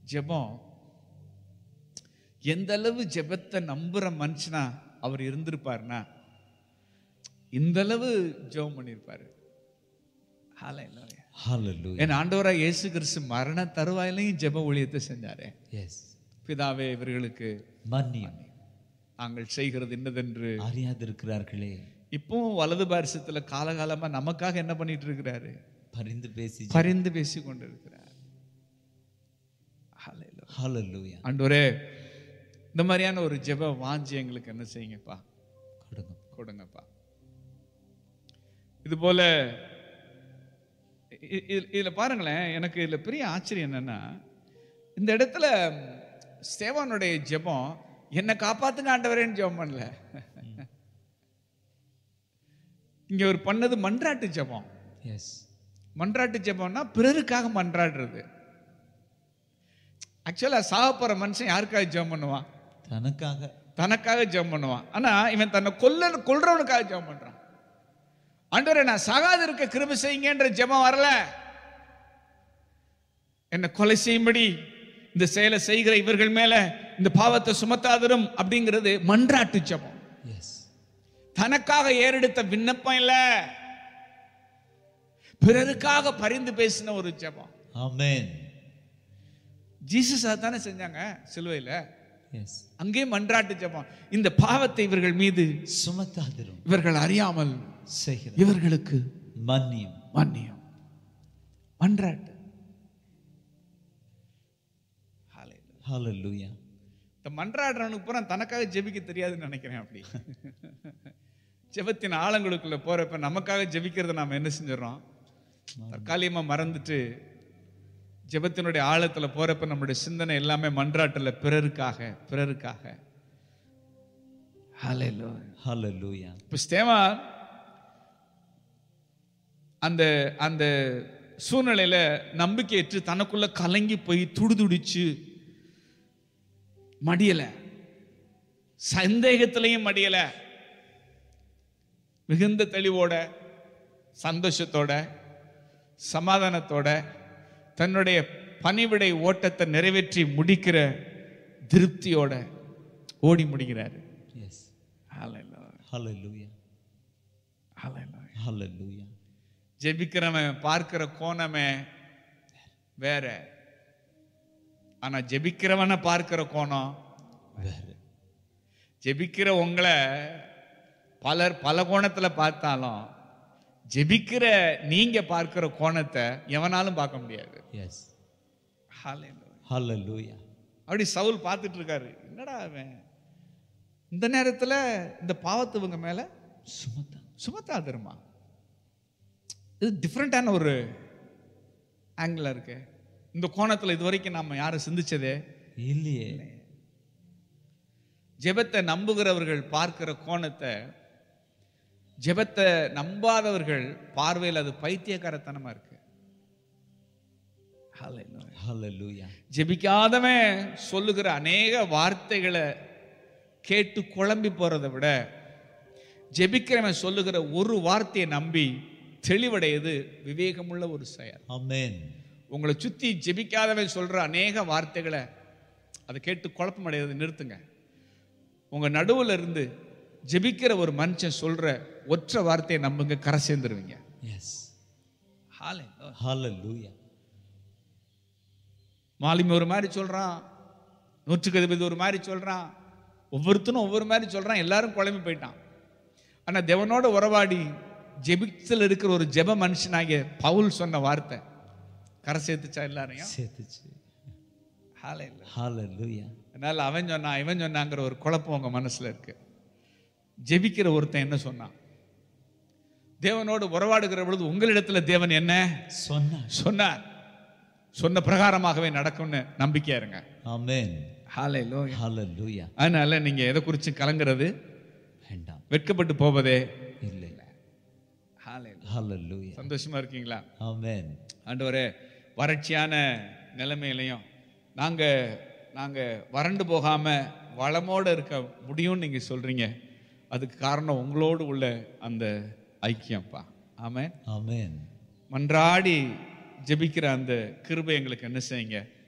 ஜெபம் எந்த அளவு ஜெபத்தை நம்புற மனுஷனா அவர் இருந்திருப்பாருன்னா இந்த அளவு ஜெபம் பண்ணியிருப்பாரு ஹalleluya. Hallelujah. என் ஆண்டவரா இயேசு கிறிஸ்து மரண தருவாயிலையும் ஜெப ஊழியத்தை செஞ்சாரே Yes. பிதாவே இவர்களுக்கு மன்னியும் நாங்கள் செய்கிறது என்னதென்று அறியாதிருக்கிறார்களே இப்பவும் வலது பாரிசத்துல காலகாலமா நமக்காக என்ன பண்ணிட்டு இருக்கிறாரு பரிந்து பேசி பரிந்து பேசி கொண்டிருக்கிறார் ஹalleluya. ஹalleluya ஆண்டவரே இந்த மாதிரியான ஒரு ஜெப வாஞ்சி எங்களுக்கு என்ன செய்யுங்கப்பா கொடுங்க கொடுங்கப்பா இது போல இ- இ- இதுல பாருங்களேன் எனக்கு இதுல பெரிய ஆச்சரியம் என்னன்னா இந்த இடத்துல ஸ்தேவானுடைய ஜெபம் என்னை காப்பாத்துங்க ஆண்டவரேன்னு ஜெபம் பண்ணல இங்க ஒரு பண்ணது மன்றாட்டு ஜெபம் எஸ் மன்றாட்டு ஜெபம்னா பிறருக்காக மன்றாடுறது ஆக்சுவலா சாக போற மனுஷன் யாருக்காக ஜெபம் பண்ணுவான் தனக்காக தனக்காக ஜெபம் பண்ணுவான் ஆனா இவன் தன்னை கொல்ல கொல்றவனுக்காக ஜெபம் பண்றான் ஆண்டவரே நான் சாகாது இருக்க கிருபை செய்யுங்கன்ற ஜெபம் வரல என்னை கொலை செய்யும்படி இந்த செயலை செய்கிற இவர்கள் மேல இந்த பாவத்தை சுமத்தாதரும் அப்படிங்கிறது மன்றாட்டு ஜெபம் எஸ் தனக்காக ஏறெடுத்த விண்ணப்பம் இல்ல பிறருக்காக பரிந்து பேசின ஒரு ஜெபம் ஆமென் ஜீசஸ் தானே செஞ்சாங்க சிலுவையில எஸ் அங்கே மன்றாட்டு ஜெபம் இந்த பாவத்தை இவர்கள் மீது சுமத்தாதிரும் இவர்கள் அறியாமல் செய்கிற இவர்களுக்கு மன்னியும் மன்னியம் மன்றாட்டு Hallelujah. ஹalleluya இந்த மன்றாடுறவனுக்கு பூரா தனக்காக ஜெபிக்க தெரியாதுன்னு நினைக்கிறேன் அப்படி ஜெபத்தின் ஆழங்களுக்குள்ள போறப்ப நமக்காக ஜெபிக்கிறத நாம என்ன செஞ்சிடறோம் தற்காலிகமா மறந்துட்டு ஜெபத்தினுடைய ஆழத்துல போறப்ப நம்முடைய சிந்தனை எல்லாமே மன்றாட்டுல பிறருக்காக பிறருக்காக Hallelujah. ஹalleluya இப்போ ஸ்தேவா அந்த அந்த சூழ்நிலையில நம்பிக்கையற்று தனக்குள்ள கலங்கி போய் துடிதுடிச்சு மடியல சந்தேகத்திலையும் மடியல மிகுந்த தெளிவோட சந்தோஷத்தோட சமாதானத்தோட தன்னுடைய பணிவிடை ஓட்டத்தை நிறைவேற்றி முடிக்கிற திருப்தியோட ஓடி முடிக்கிறாரு எஸ் Hallelujah. ஹalleluya Hallelujah. ஹalleluya ஜெபிக்கிறவன் பார்க்கிற கோணமே வேற ஆனா ஜெபிக்கிறவனை பார்க்கிற கோணம் வேற ஜெபிக்கிற உங்களை பலர் பல கோணத்துல பார்த்தாலும் ஜெபிக்கிற நீங்க பார்க்கிற கோணத்தை எவனாலும் பார்க்க முடியாது எஸ் Hallelujah. ஹalleluya அப்படி சவுல் பார்த்துட்டு இருக்காரு என்னடா அவன் இந்த நேரத்துல இந்த பாவத்தை இவங்க மேல சுமத்தா சுமத்தாதிருமா இது டிஃப்ரெண்டான ஒரு ஆங்கிள் இருக்கு இந்த கோணத்துல இது வரைக்கும் நாம யாரும் சிந்திச்சதே இல்லையே ஜெபத்தை நம்புகிறவர்கள் பார்க்கிற கோணத்தை ஜெபத்தை நம்பாதவர்கள் பார்வையில் அது பைத்தியக்காரத்தனமா இருக்கு Hallelujah. ஹalleluya ஜெபிக்காதவன் சொல்லுகிற அநேக வார்த்தைகளை கேட்டு குழம்பி போறதை விட ஜெபிக்கிறவன் சொல்லுகிற ஒரு வார்த்தையை நம்பி தெளிவடையது விவேகமுள்ள ஒரு செயல் ஆமென் உங்களை சுத்தி ஜெபிக்காதவன் சொல்ற அநேக வார்த்தைகளை அதை கேட்டு குழப்பம் அடையதை நிறுத்துங்க உங்க நடுவுல இருந்து ஜெபிக்கிற ஒரு மனுஷன் சொல்ற ஒற்றை வார்த்தையை நம்புங்க கரை சேர்ந்துருவீங்க எஸ் Hallelujah. ஹalleluya மாலுமி ஒரு மாதிரி சொல்றான் நூற்றுக்கு அதிபதி ஒரு மாதிரி சொல்றான் ஒவ்வொருத்தனும் ஒவ்வொரு மாதிரி சொல்றான் எல்லாரும் குழம்பி போயிட்டான் ஆனா தேவனோட உறவாடி ஜெபித்தில் இருக்கிற ஒரு ஜெப மனுஷனாகிய பவுல் சொன்ன வார்த்தை கரை சேர்த்துச்சா எல்லாரையும் சேர்த்துச்சு Hallelujah. ஹalleluya அதனால அவன் சொன்னான் இவன் சொன்னாங்கிற ஒரு குழப்பம் உங்க மனசுல இருக்கு ஜெபிக்கிற ஒருத்தன் என்ன சொன்னான் தேவனோடு உறவாடுகிற பொழுது உங்களிடத்துல தேவன் என்ன சொன்னா சொன்னார் சொன்ன பிரகாரமாகவே நடக்கும்னு நம்பிக்கையா இருங்க ஆமென் Hallelujah. ஹalleluya அதனால நீங்க எதை குறித்து கலங்குறது வேண்டாம் வெட்கப்பட்டு போவதே இல்லை Hallelujah. ஹalleluya சந்தோஷமா இருக்கீங்களா ஆமென் ஆண்டவரே வறட்சியான நிலைமையிலையும் நாங்க நாங்க வறண்டு போகாம வளமோட இருக்க முடியும்னு நீங்க சொல்றீங்க அதுக்கு காரணம் உங்களோடு உள்ள அந்த ஐக்கியம்ப்பா ஆமென் ஆமென் மன்றாடி ஜெபிக்கிற அந்த கிருபை எங்களுக்கு என்ன செய்யுங்க